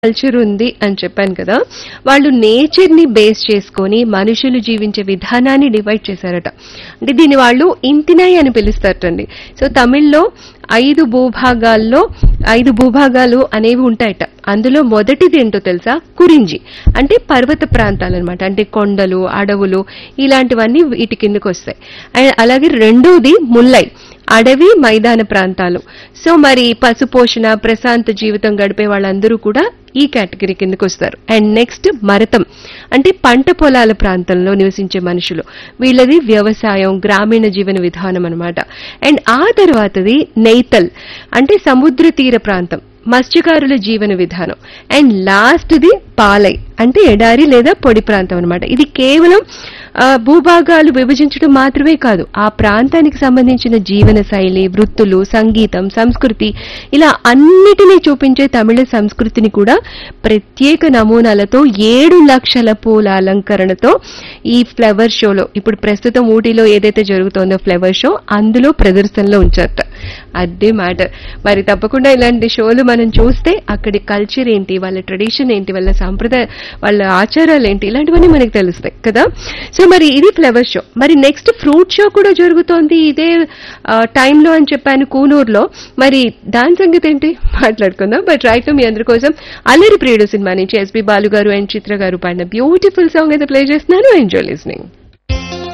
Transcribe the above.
culture ఉంది అని చెప్పాను కదా వాళ్ళు నేచర్ ని బేస్ చేసుకొని మనుషులు జీవించే విధానాన్ని డివైడ్ చేశారట అంటే దీన్ని వాళ్ళు ఇంతినాయి అని పిలుస్తారటండి సో తమిళ్లో ఐదు భూభాగాల్లో ఐదు భూభాగాలు అనేవి ఉంటాయట అందులో మొదటిది ఏంటో తెలుసా కురింజి అంటే పర్వత ప్రాంతాలు అనమాట అంటే కొండలు అడవులు ఇలాంటివన్నీ వీటి కిందకు వస్తాయి అండ్ అలాగే రెండోది ముల్లై అడవి మైదాన ప్రాంతాలు సో మరి పశుపోషణ ప్రశాంత జీవితం గడిపే వాళ్ళందరూ కూడా ఈ కేటగిరీ కిందకు వస్తారు అండ్ నెక్స్ట్ మరతం అంటే పంట పొలాల ప్రాంతంలో నివసించే మనుషులు వీళ్ళది వ్యవసాయం గ్రామీణ జీవన విధానం అన్నమాట అండ్ ఆ తర్వాతది నెయ్తల్ అంటే సముద్ర తీర ప్రాంతం మత్స్యకారుల జీవన విధానం అండ్ లాస్ట్ది పాలై అంటే ఎడారి లేదా పొడి ప్రాంతం అన్నమాట ఇది కేవలం ఆ, భూభాగాలు విభజించడం మాత్రమే కాదు ఆ ప్రాంతానికి సంబంధించిన జీవన శైలి వృత్తులు సంగీతం సంస్కృతి ఇలా అన్నిటినీ చూపించే తమిళ సంస్కృతిని కూడా ప్రత్యేక నమూనాలతో ఏడు లక్షల పూల అలంకరణతో ఈ ఫ్లవర్ షోలో ఇప్పుడు ప్రస్తుతం ఊటీలో ఏదైతే జరుగుతోందో ఫ్లవర్ షో అందులో ప్రదర్శనలో ఉంచారట అదే మ్యాటర్ మరి తప్పకుండా ఇలాంటి షోలు మనం చూస్తే అక్కడి కల్చర్ ఏంటి వాళ్ళ ట్రెడిషన్ ఏంటి వాళ్ళ సాంప్రదాయ వాళ్ళ ఆచారాలు ఏంటి ఇలాంటివన్నీ మనకి తెలుస్తాయి కదా సో మరి ఇది ఫ్లవర్ షో మరి నెక్స్ట్ ఫ్రూట్ షో కూడా జరుగుతోంది ఇదే ఆ, టైంలో అని చెప్పాను కూనూరులో మరి దాని సంగతి ఏంటి మాట్లాడుకుందాం బట్ రైట్ మీ అందరి కోసం అల్లరి ప్రియుడు సినిమా నుంచి ఎస్పి బాలు గారు అండ్ చిత్ర గారు పాడిన బ్యూటిఫుల్ సాంగ్ అయితే ప్లే చేస్తున్నాను ఎంజాయ్ లిస్నింగ్